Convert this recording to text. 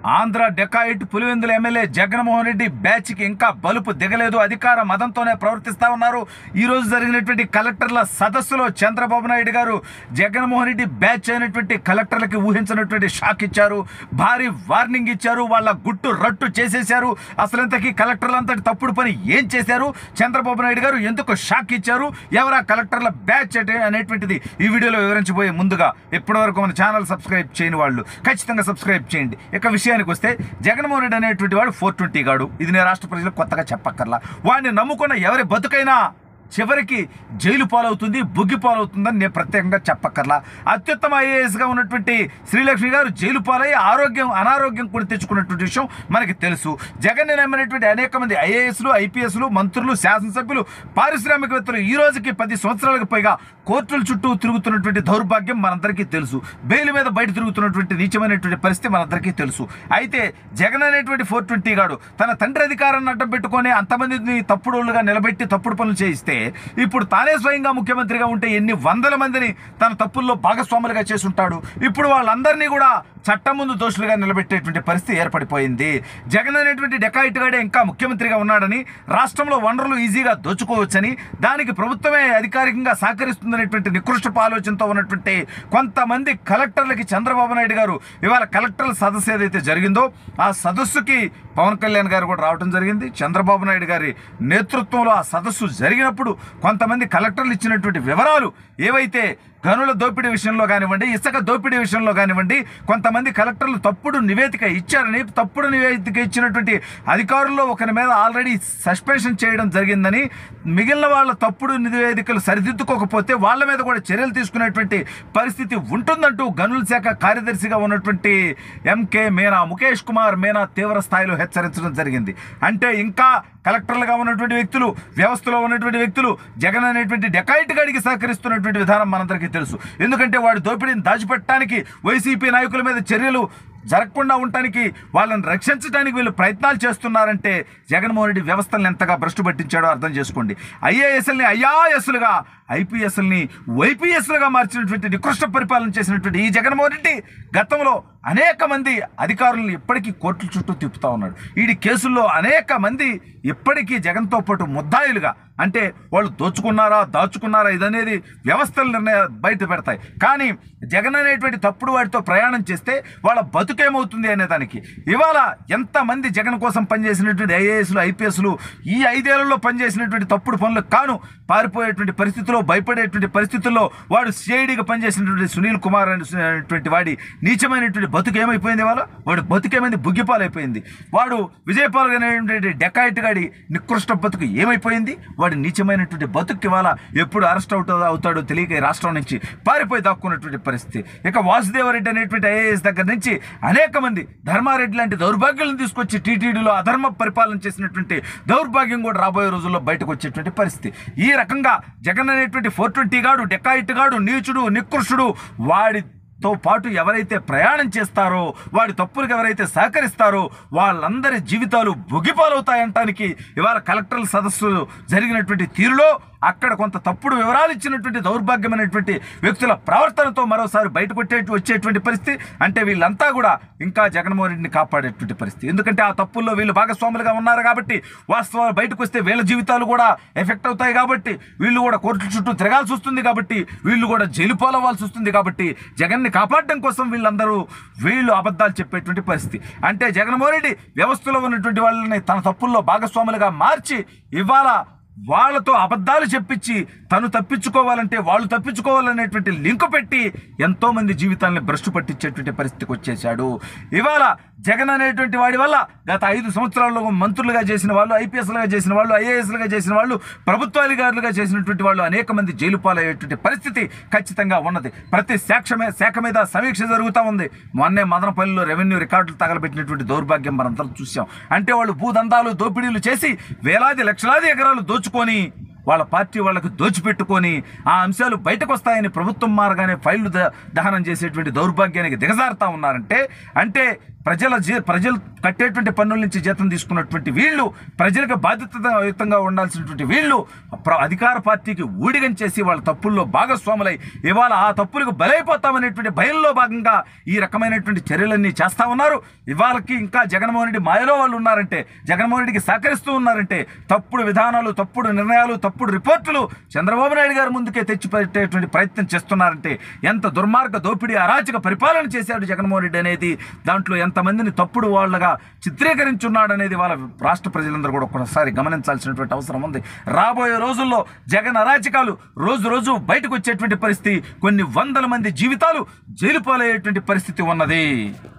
Andhra dacoit Pulivendula MLA Jaganmohan Reddy బ్యాచ్కి ఇంకా బలుపు దిగలేదు అధికార మదంతోనే ప్రవర్తిస్తా ఉన్నారు ఈ రోజు జరిగినటువంటి కలెక్టర్ల సదస్సులో చంద్రబాబు నాయుడు గారు జగన్మోహన్ రెడ్డి బ్యాచ్ అయినటువంటి కలెక్టర్లకి ఊహించినటువంటి షాక్ ఇచ్చారు భారీ వార్నింగ్ ఇచ్చారు వాళ్ళ గుట్టు రట్టు చేసేశారు అసలు ఇంతకీ కలెక్టర్లు అంతటి తప్పుడు పని ఏం చేశారు చంద్రబాబు నాయుడు గారు ఎందుకు షాక్ ఇచ్చారు ఎవరా కలెక్టర్ల బ్యాచ్ అంటే అనేటువంటిది ఈ వీడియోలో వివరించబోయే ముందుగా ఇప్పటివరకు మన ఛానల్ సబ్స్క్రైబ్ చేయని వాళ్ళు ఖచ్చితంగా సబ్స్క్రైబ్ చేయండి ఇక విషయానికి వస్తే జగన్మోహన్ రెడ్డి అనేటువంటి వాడు ఫోర్ ట్వంటీ గాడు ఇది నేను రాష్ట్ర ప్రజలకు కొత్తగా చెప్పక్కర్లా వాడిని నమ్ముకున్న ఎవరి బతుకైనా చివరికి జైలు పాలవుతుంది బుగ్గి పాలవుతుందని నేను ప్రత్యేకంగా చెప్పక్కర్లా అత్యుత్తమ ఐఏఎస్గా ఉన్నటువంటి శ్రీలక్ష్మి గారు జైలు పాలై ఆరోగ్యం అనారోగ్యం కూడా తెచ్చుకున్నటువంటి విషయం మనకి తెలుసు జగన్ నమ్మినటువంటి అనేక మంది ఐఏఎస్లు ఐపీఎస్లు మంత్రులు శాసనసభ్యులు పారిశ్రామికవేత్తలు ఈ రోజుకి పది సంవత్సరాలకు పైగా కోర్టుల చుట్టూ తిరుగుతున్నటువంటి దౌర్భాగ్యం మనందరికీ తెలుసు బెయిల్ మీద బయట తిరుగుతున్నటువంటి నీచమైనటువంటి పరిస్థితి మనందరికీ తెలుసు అయితే జగన్ అనేటువంటి ఫోర్ ట్వంటీ గాడు తన తండ్రి అధికారాన్ని అడ్డం పెట్టుకొని అంతమందిని తప్పుడోళ్ళుగా నిలబెట్టి తప్పుడు పనులు చేయిస్తే ఇప్పుడు తానే స్వయంగా ముఖ్యమంత్రిగా ఉంటే ఎన్ని వందల మందిని తన తప్పుల్లో భాగస్వాములుగా చేసి ఉంటాడు ఇప్పుడు వాళ్ళందరినీ కూడా చట్టం ముందు దోషులుగా నిలబెట్టేటువంటి పరిస్థితి ఏర్పడిపోయింది జగన్ అనేటువంటి డెకాయిట్ గాడే ఇంకా ముఖ్యమంత్రిగా ఉన్నాడని రాష్ట్రంలో వనరులు ఈజీగా దోచుకోవచ్చని దానికి ప్రభుత్వమే అధికారికంగా సహకరిస్తుందనేటువంటి నికృష్టపు ఆలోచనతో ఉన్నటువంటి కొంతమంది కలెక్టర్లకి చంద్రబాబు నాయుడు గారు ఇవాళ కలెక్టర్ల సదస్సు ఏదైతే జరిగిందో ఆ సదస్సుకి పవన్ కళ్యాణ్ గారు కూడా రావడం జరిగింది చంద్రబాబు నాయుడు గారి నేతృత్వంలో ఆ సదస్సు జరిగినప్పుడు కొంతమంది కలెక్టర్లు ఇచ్చినటువంటి వివరాలు ఏవైతే గనుల దోపిడీ విషయంలో కానివ్వండి ఇసుక దోపిడీ విషయంలో కానివ్వండి కొంతమంది కలెక్టర్లు తప్పుడు నివేదిక ఇచ్చారని తప్పుడు నివేదిక ఇచ్చినటువంటి అధికారుల్లో ఒకరి మీద ఆల్రెడీ సస్పెన్షన్ చేయడం జరిగిందని మిగిలిన వాళ్ళ తప్పుడు నివేదికలు సరిదిద్దుకోకపోతే వాళ్ళ మీద కూడా చర్యలు తీసుకునేటువంటి పరిస్థితి ఉంటుందంటూ గనుల శాఖ కార్యదర్శిగా ఉన్నటువంటి ఎంకే మీనా ముఖేష్ కుమార్ మీనా తీవ్ర స్థాయిలో హెచ్చరించడం జరిగింది అంటే ఇంకా కలెక్టర్లుగా ఉన్నటువంటి వ్యక్తులు వ్యవస్థలో ఉన్నటువంటి వ్యక్తులు జగన్ అనేటువంటి డెకాయిట్ గడికి సహకరిస్తున్నటువంటి విధానం మనందరికీ తెలుసు ఎందుకంటే వాడి దోపిడీని దాచిపెట్టడానికి వైసీపీ నాయకుల మీద చర్యలు జరగకుండా ఉండటానికి వాళ్ళని రక్షించడానికి వీళ్ళు ప్రయత్నాలు చేస్తున్నారంటే జగన్మోహన్ రెడ్డి వ్యవస్థలను ఎంతగా భ్రష్టు పట్టించాడో అర్థం చేసుకోండి ఐఏఎస్ఎల్ని ఐఆర్ఎస్లుగా ఐపీఎస్ఎల్ని వైపీఎస్లుగా మార్చినటువంటి నికృష్ట పరిపాలన చేసినటువంటి ఈ జగన్మోహన్ రెడ్డి గతంలో అనేక మంది అధికారులను ఇప్పటికీ కోర్టుల చుట్టూ తిప్పుతా ఉన్నాడు వీడి కేసుల్లో అనేక మంది ఇప్పటికీ జగన్తో పాటు ముద్దాయిలుగా అంటే వాళ్ళు దోచుకున్నారా దాచుకున్నారా ఇదనేది వ్యవస్థలు నిర్ణయ బయట పెడతాయి కానీ జగన్ అనేటువంటి తప్పుడు వాటితో ప్రయాణం చేస్తే వాళ్ళ బతుకేమవుతుంది అనే దానికి ఇవాళ ఎంతమంది జగన్ కోసం పనిచేసినటువంటి ఐఏఎస్లు ఐపీఎస్లు ఈ ఐదేళ్లలో పనిచేసినటువంటి తప్పుడు పనులకు కాను పారిపోయేటువంటి పరిస్థితుల్లో భయపడేటువంటి పరిస్థితుల్లో వాడు సిఐడిగా పనిచేసినటువంటి సునీల్ కుమార్ అనేటువంటి వాడి నీచమైనటువంటి బతుకు ఏమైపోయింది ఇవాళ వాడు బతుకేమైంది బుగ్గిపాలైపోయింది వాడు విజయపాల్ అనేటువంటి డెకాయిట్ గాడి నికృష్ట బతుకు ఏమైపోయింది వాడి నీచమైనటువంటి బతుకు ఇవాళ ఎప్పుడు అరెస్ట్ అవుట్ అవుతాడో తెలియక ఈ రాష్ట్రం నుంచి పారిపోయి దాక్కున్నటువంటి పరిస్థితి ఇక వాసుదేవరెడ్డి అనేటువంటి ఐఏఎస్ దగ్గర నుంచి అనేక మంది ధర్మారెడ్డి లాంటి దౌర్భాగ్యాలను తీసుకొచ్చి టీటీడీలో అధర్మ పరిపాలన చేసినటువంటి దౌర్భాగ్యం కూడా రాబోయే రోజుల్లో బయటకు వచ్చేటువంటి పరిస్థితి ఈ రకంగా జగన్ అనేటువంటి ఫోర్ ట్వంటీ గాడు డెకాయిట్ గాడు నీచుడు నికృష్టుడు వాడి తో పాటు ఎవరైతే ప్రయాణం చేస్తారో వాడి తప్పులకు ఎవరైతే సహకరిస్తారో వాళ్ళందరి జీవితాలు బుగిపాలవుతాయంటానికి ఇవాళ కలెక్టర్ల సదస్సు జరిగినటువంటి తీరులో అక్కడ కొంత తప్పుడు వివరాలు ఇచ్చినటువంటి దౌర్భాగ్యమైనటువంటి వ్యక్తుల ప్రవర్తనతో మరోసారి బయటకు వచ్చే వచ్చేటువంటి పరిస్థితి అంటే వీళ్ళంతా కూడా ఇంకా జగన్మోహన్ రెడ్డిని కాపాడేటువంటి పరిస్థితి ఎందుకంటే ఆ తప్పుల్లో వీళ్ళు భాగస్వాములుగా ఉన్నారు కాబట్టి వాస్తవాలు బయటకు వస్తే వీళ్ళ జీవితాలు కూడా ఎఫెక్ట్ అవుతాయి కాబట్టి వీళ్ళు కూడా కోర్టుల చుట్టూ తిరగాల్సి వస్తుంది కాబట్టి వీళ్ళు కూడా జైలు పాలవ్వాల్సి వస్తుంది కాబట్టి జగన్ని కాపాడడం కోసం వీళ్ళందరూ వీళ్ళు అబద్ధాలు చెప్పేటువంటి పరిస్థితి అంటే జగన్మోహన్ రెడ్డి వ్యవస్థలో ఉన్నటువంటి వాళ్ళని తన తప్పుల్లో భాగస్వాములుగా మార్చి ఇవాళ వాళ్ళతో అబద్ధాలు చెప్పించి తను తప్పించుకోవాలంటే వాళ్ళు తప్పించుకోవాలనేటువంటి లింక్ పెట్టి ఎంతో మంది జీవితాన్ని భ్రష్టు పట్టించేటువంటి పరిస్థితికి వచ్చేసాడు ఇవాళ జగన్ అనేటువంటి వాడి వల్ల గత ఐదు సంవత్సరాల్లో మంత్రులుగా చేసిన వాళ్ళు ఐపీఎస్లుగా చేసిన వాళ్ళు ఐఏఎస్లుగా చేసిన వాళ్ళు ప్రభుత్వ అధికారులుగా చేసినటువంటి వాళ్ళు అనేక మంది జైలు పాలయ్యేటువంటి పరిస్థితి ఖచ్చితంగా ఉన్నది ప్రతి శాఖ మీద శాఖ మీద సమీక్ష జరుగుతూ ఉంది మొన్నే మదనపల్లిలో రెవెన్యూ రికార్డులు తగలబెట్టినటువంటి దౌర్భాగ్యం మనందరం చూసాం అంటే వాళ్ళు భూదందాలు దోపిడీలు చేసి వేలాది లక్షలాది ఎకరాలు దోచుకొని వాళ్ళ పార్టీ వాళ్ళకు దోచిపెట్టుకొని ఆ అంశాలు బయటకు వస్తాయని ప్రభుత్వం మారగానే ఫైళ్లు ద- దహనం చేసేటువంటి దౌర్భాగ్యానికి దిగజారుతా ఉన్నారంటే అంటే ప్రజల జీ- ప్రజలు కట్టేటువంటి పన్నుల నుంచి జీతం తీసుకున్నటువంటి వీళ్ళు ప్రజలకు బాధ్యతాయుతంగా ఉండాల్సినటువంటి వీళ్ళు ప్ర- అధికార పార్టీకి ఊడిగం చేసి వాళ్ళ తప్పుల్లో భాగస్వాములై ఇవాళ ఆ తప్పులకు బలైపోతామనేటువంటి భయంలో భాగంగా ఈ రకమైనటువంటి చర్యలన్నీ చేస్తా ఉన్నారు ఇవాళకి ఇంకా జగన్మోహన్ రెడ్డి మాయలో వాళ్ళు ఉన్నారంటే జగన్మోహన్ రెడ్డికి సహకరిస్తూ ఉన్నారంటే తప్పుడు విధానాలు తప్పుడు నిర్ణయాలు తప్పుడు రిపోర్టులు చంద్రబాబు నాయుడు గారి ముందుకే తెచ్చిపెట్టేటువంటి ప్రయత్నం చేస్తున్నారంటే ఎంత దుర్మార్గ దోపిడీ అరాచక పరిపాలన చేశాడు జగన్మోహన్ రెడ్డి అనేది దాంట్లో ఎంతమందిని తప్పుడు వాళ్ళగా చిత్రీకరించున్నాడు అనేది వాళ్ళ రాష్ట్ర ప్రజలందరూ కూడా ఒకసారి గమనించాల్సినటువంటి అవసరం ఉంది రాబోయే రోజుల్లో జగన్ అరాచకాలు రోజు రోజు బయటకు వచ్చేటువంటి పరిస్థితి కొన్ని వందల మంది జీవితాలు జైలు పాలయ్యేటువంటి పరిస్థితి ఉన్నది